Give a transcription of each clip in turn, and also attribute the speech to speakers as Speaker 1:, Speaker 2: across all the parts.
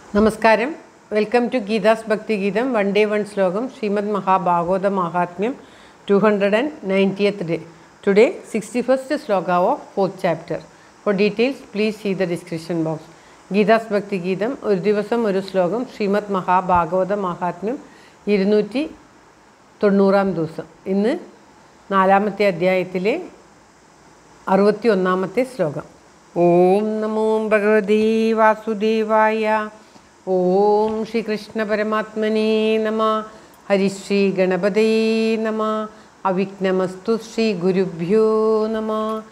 Speaker 1: നമസ്കാരം welcome to Geetha's Bhakthigeetham one day one ശ്ലോകം Srimad Mahabhagavata Mahatmyam two hundred and ninetieth day today sixty first ശ്ലോക of fourth chapter for details please see the description box Geetha's Bhakthigeetham ഒരു ദിവസം ഒരു ശ്ലോകം ശ്രീമദ് മഹാഭാഗവത മഹാത്മ്യം ഇരുന്നൂറ്റി തൊണ്ണൂറാം ദിവസം ഇന്ന് നാലാമത്തെ അധ്യായത്തിലെ അറുപത്തി ഒന്നാമത്തെ ശ്ലോകം ഓം നമോ ഭഗവതി വാസുദേവായ ഓം ശ്രീകൃഷ്ണ പരമാത്മനേ നമ ഹരിശ്രീ ഗണപതേ നമ അവിഘ്നമസ്തു ശ്രീ ഗുരുഭ്യോ നമ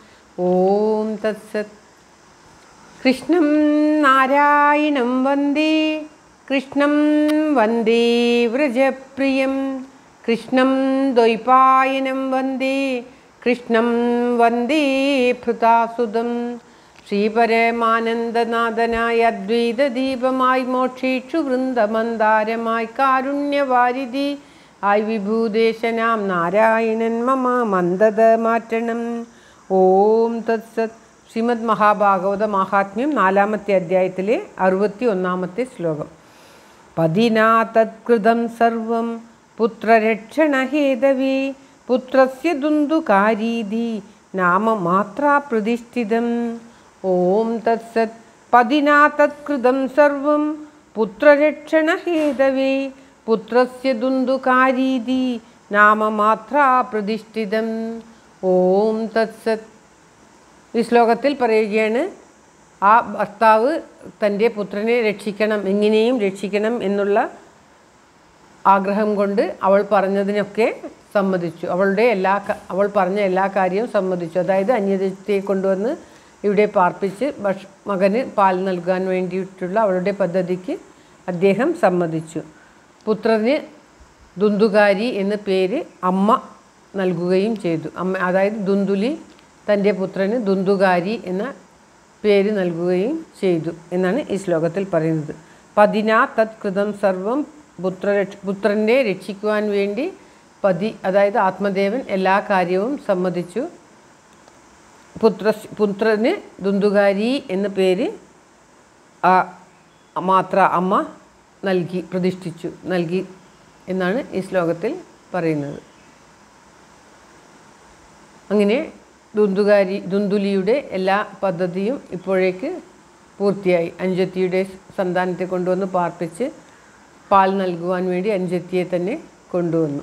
Speaker 1: ഓം തത്സത് കൃഷ്ണം നാരായണം വന്ദേ കൃഷ്ണം വന്ദേ വ്രജപ്രിയം കൃഷ്ണം ദ്വൈപായനം വന്ദേ കൃഷ്ണം വന്ദേ ഭൃതാസുതം ശ്രീപരമാനന്ദനാഥനായ അദ്വൈതദീപമായി മോക്ഷേക്ഷു വൃന്ദമന്ദാരമായി കാരുണ്യവാരിധി ആയി വിഭൂദേശനാം നാരായണൻ മമ മന്ദത മാറ്റണം ഓം തത്സത് ശ്രീമദ് മഹാഭാഗവത മഹാത്മ്യം നാലാമത്തെ അധ്യായത്തിലെ അറുപത്തി ഒന്നാമത്തെ ശ്ലോകം പതിനാ തത്കൃതം സർവം പുത്രരക്ഷണഹേതവേ പുത്രസ്യ ദുന്ദുകാരീതി നാമ മാത്രാ പ്രതിഷ്ഠിതം ഓം തത്സത് പതിനാ തത്കൃതം സർവം പുത്രരക്ഷണഹേതവേ പുത്രസ്യ ദുന്ദുകാരീതി നാമ മാത്രാ പ്രതിഷ്ഠിതം ഓം തത്സത് ഈ ശ്ലോകത്തിൽ പറയുകയാണ് ആ ഭർത്താവ് തൻ്റെ പുത്രനെ രക്ഷിക്കണം എങ്ങനെയും രക്ഷിക്കണം എന്നുള്ള ആഗ്രഹം കൊണ്ട് അവൾ പറഞ്ഞതിനൊക്കെ സമ്മതിച്ചു അവളുടെ എല്ലാ ക- അവൾ പറഞ്ഞ എല്ലാ കാര്യവും സമ്മതിച്ചു അതായത് അന്യദത്തെ കൊണ്ടുവന്ന് ഇവിടെ പാർപ്പിച്ച് ഭക്ഷ മകന് പാൽ നൽകാൻ വേണ്ടിയിട്ടുള്ള അവളുടെ പദ്ധതിക്ക് അദ്ദേഹം സമ്മതിച്ചു പുത്രന് ദുന്ദുകാരി എന്ന പേര് അമ്മ നൽകുകയും ചെയ്തു അമ്മ അതായത് ദുന്ദുലി തൻ്റെ പുത്രന് ദുന്ദുകാരി എന്ന പേര് നൽകുകയും ചെയ്തു എന്നാണ് ഈ ശ്ലോകത്തിൽ പറയുന്നത് പതിനാ തത്കൃതം സർവം പുത്രരക്ഷ പുത്രനെ രക്ഷിക്കുവാൻ വേണ്ടി പതി അതായത് ആത്മദേവൻ എല്ലാ കാര്യവും സമ്മതിച്ചു പുത്ര പുത്രന് ദുന്ദുകാരി എന്ന പേര് ആ മാത്ര അമ്മ നൽകി പ്രതിഷ്ഠിച്ചു നൽകി എന്നാണ് ഈ ശ്ലോകത്തിൽ പറയുന്നത് അങ്ങനെ ദുന്ദുകാരി ദുന്ദുലിയുടെ എല്ലാ പദ്ധതിയും ഇപ്പോഴേക്ക് പൂർത്തിയായി അഞ്ചത്തിയുടെ സന്താനത്തെ കൊണ്ടുവന്ന് പാർപ്പിച്ച് പാൽ നൽകുവാൻ വേണ്ടി അഞ്ചത്തിയെ തന്നെ കൊണ്ടുവന്നു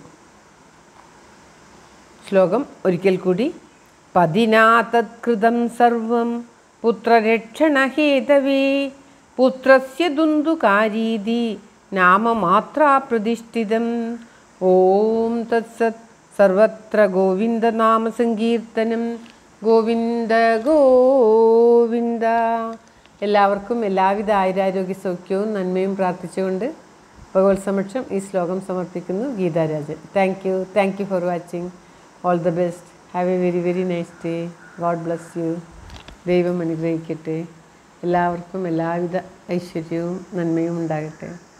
Speaker 1: ശ്ലോകം ഒരിക്കൽ കൂടി പതിനാ തത്കൃതം സർവം പുത്രരക്ഷണഹേതവേ പുത്രസ്യ ദുന്ദുകാരീതി നാമ മാത്രാ പ്രതിഷ്ഠിതം ഓം തത്സത് സർവത്ര ഗോവിന്ദനാമ സങ്കീർത്തനം ഗോവിന്ദ ഗോവിന്ദ എല്ലാവർക്കും എല്ലാവിധ ആയുരാരോഗ്യ സൗഖ്യവും നന്മയും പ്രാർത്ഥിച്ചുകൊണ്ട് ഭഗവത് സമക്ഷം ഈ ശ്ലോകം സമർപ്പിക്കുന്നു Geetharajan thank you thank you for watching all the best have a very very nice day God bless you ദൈവം അനുഗ്രഹിക്കട്ടെ എല്ലാവർക്കും എല്ലാവിധ ഐശ്വര്യവും നന്മയും ഉണ്ടാകട്ടെ